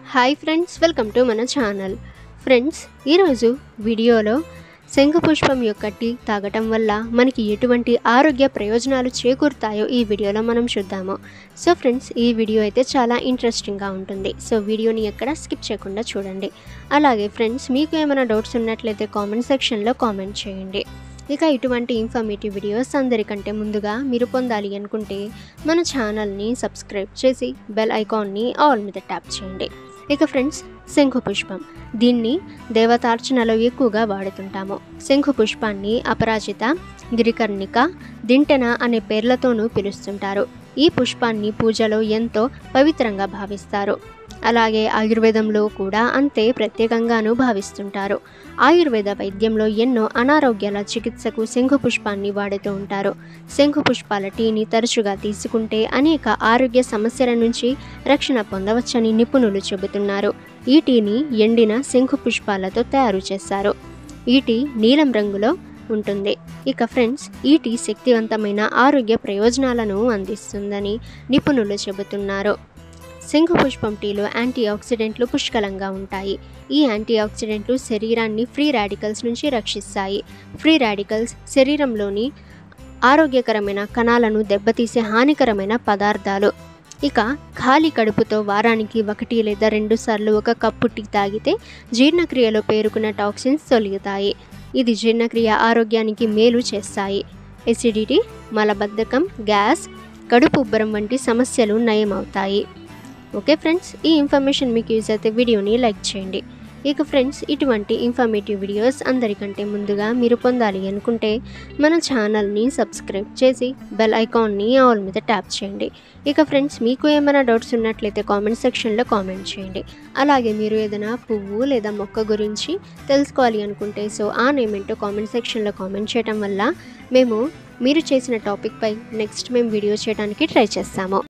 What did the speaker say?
hi friends welcome to మన channel friends ఈరోజు వీడియోలో శంఖపుష్పం యొక్క టీ తాగటం వల్ల మనకి ఎటువంటి ఆరోగ్య ప్రయోజనాలు చేకూరుతాయో ఈ వీడియోలో మనం చూద్దాము సో ఫ్రెండ్స్ ఈ వీడియో అయితే చాలా ఇంట్రెస్టింగ్గా ఉంటుంది సో వీడియోని ఎక్కడ స్కిప్ చేయకుండా చూడండి అలాగే ఫ్రెండ్స్ మీకు ఏమైనా డౌట్స్ ఉన్నట్లయితే కామెంట్ సెక్షన్లో కామెంట్ చేయండి ఇక ఇటువంటి ఇన్ఫర్మేటివ్ వీడియోస్ అందరికంటే ముందుగా మీరు పొందాలి అనుకుంటే మన ఛానల్ని సబ్స్క్రైబ్ చేసి బెల్ ఐకాన్ని ఆల్ మీద ట్యాప్ చేయండి ఇక ఫ్రెండ్స్ శంఖు పుష్పం దీన్ని దేవతార్చనలో ఎక్కువగా వాడుతుంటాము శంఖు పుష్పాన్ని అపరాజిత గిరికర్ణిక దింటెన అనే పేర్లతోనూ పిలుస్తుంటారు ఈ పుష్పాన్ని పూజలో ఎంతో పవిత్రంగా భావిస్తారు అలాగే ఆయుర్వేదంలో కూడా అంతే ప్రత్యేకంగాను భావిస్తుంటారు ఆయుర్వేద వైద్యంలో ఎన్నో అనారోగ్యాల చికిత్సకు శంఖు పుష్పాన్ని వాడుతూ ఉంటారు శంఖు పుష్పాల టీని తరచుగా తీసుకుంటే అనేక ఆరోగ్య సమస్యల నుంచి రక్షణ పొందవచ్చని నిపుణులు చెబుతున్నారు ఈ టీని ఎండిన శంఖు పుష్పాలతో తయారు చేస్తారు ఈ టీ నీలం రంగులో ఉంటుంది ఇక ఫ్రెండ్స్ ఈ టీ శక్తివంతమైన ఆరోగ్య ప్రయోజనాలను అందిస్తుందని నిపుణులు చెబుతున్నారు శంఖు పుష్పం టీలో యాంటీ ఆక్సిడెంట్లు పుష్కలంగా ఉంటాయి ఈ యాంటీ ఆక్సిడెంట్లు శరీరాన్ని ఫ్రీ రాడికల్స్ నుంచి రక్షిస్తాయి ఫ్రీ రాడికల్స్ శరీరంలోని ఆరోగ్యకరమైన కణాలను దెబ్బతీసే హానికరమైన పదార్థాలు ఇక ఖాళీ కడుపుతో వారానికి ఒకటి లేదా రెండు సార్లు ఒక కప్పు టీ తాగితే జీర్ణక్రియలో పేరుకున్న టాక్సిన్స్ తొలగుతాయి ఇది జీర్ణక్రియ ఆరోగ్యానికి మేలు చేస్తాయి ఎసిడిటీ మలబద్ధకం గ్యాస్ కడుపు ఉబ్బరం వంటి సమస్యలు నయమవుతాయి ఓకే ఫ్రెండ్స్ ఈ ఇన్ఫర్మేషన్ మీకు యూజ్ అయితే వీడియోని లైక్ చేయండి ఇక ఫ్రెండ్స్ ఇటువంటి ఇన్ఫర్మేటివ్ వీడియోస్ అందరికంటే ముందుగా మీరు పొందాలి అనుకుంటే మన ఛానల్ని సబ్స్క్రైబ్ చేసి బెల్ ఐకాన్ని ఆల్ మీద ట్యాప్ చేయండి ఇక ఫ్రెండ్స్ మీకు ఏమైనా డౌట్స్ ఉన్నట్లయితే కామెంట్ సెక్షన్లో కామెంట్ చేయండి అలాగే మీరు ఏదైనా పువ్వు లేదా మొక్క గురించి తెలుసుకోవాలి అనుకుంటే సో ఆ నేమ్ ఏంటో కామెంట్ సెక్షన్లో కామెంట్ చేయడం వల్ల మేము మీరు చేసిన టాపిక్పై నెక్స్ట్ మేము వీడియో చేయడానికి ట్రై చేస్తాము